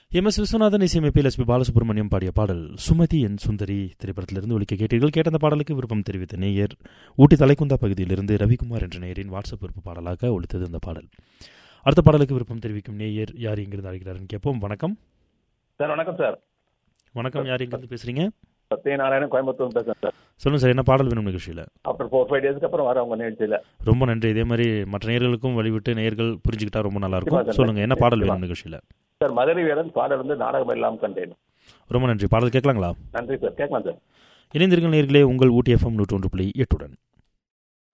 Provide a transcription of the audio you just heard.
M S Viswanathan இசையமைப்பில் S B Balasubramaniam பாடிய பாடல் சுமதி என் சுந்தரி திரைப்படத்திலிருந்து ஒலிக்க கேட்டீர்கள் கேட்ட அந்த பாடலுக்கு விருப்பம் தெரிவித்த நேயர் ஊட்டி தலைக்குந்தா பகுதியிலிருந்து ரவிக்குமார் என்ற நேயரின் வாட்ஸ்அப் விருப்ப பாடலாக ஒலித்தது அந்த பாடல் அடுத்த பாடலுக்கு விருப்பம் தெரிவிக்கும் நேயர் யார் இங்கிருந்து அழைக்கிறாருன்னு கேட்போம் வணக்கம் சார் வணக்கம் சார் வணக்கம் யார் இங்கிருந்து பேசுறீங்க சத்யநாராயணன் கோயம்புத்தூர் பேசுறேன் சார் சொல்லுங்க சார் என்ன பாடல் வேணும் நிகழ்ச்சியில் ஆஃப்டர் ஃபோர் ஃபைவ் டேஸ்க்கு அப்புறம் வர உங்க நிகழ்ச்சியில ரொம்ப நன்றி இதே மாதிரி மற்ற நேயர்களுக்கும் வழிவிட்டு நேயர்கள் புரிஞ்சுக்கிட்டா ரொம்ப நல்லா இருக்கும் கண்டிப்பா, சொல்லுங்க என்ன பாடல் கண்டிப்பா. வேணும் நிகழ்ச்சியில் சார் மதுரை வீரன் பாடல் வந்து நாடகம் எல்லாம் கண்டேன் ரொம்ப நன்றி பாடல் கேட்கலாங்களா நன்றி சார் கேட்கலாம் சார் இணைந்திருக்கும் நேர்களே உங்கள் ஊட்டி எஃப்எம் நூற்றி ஒன்று புள்ளி எட்டுடன்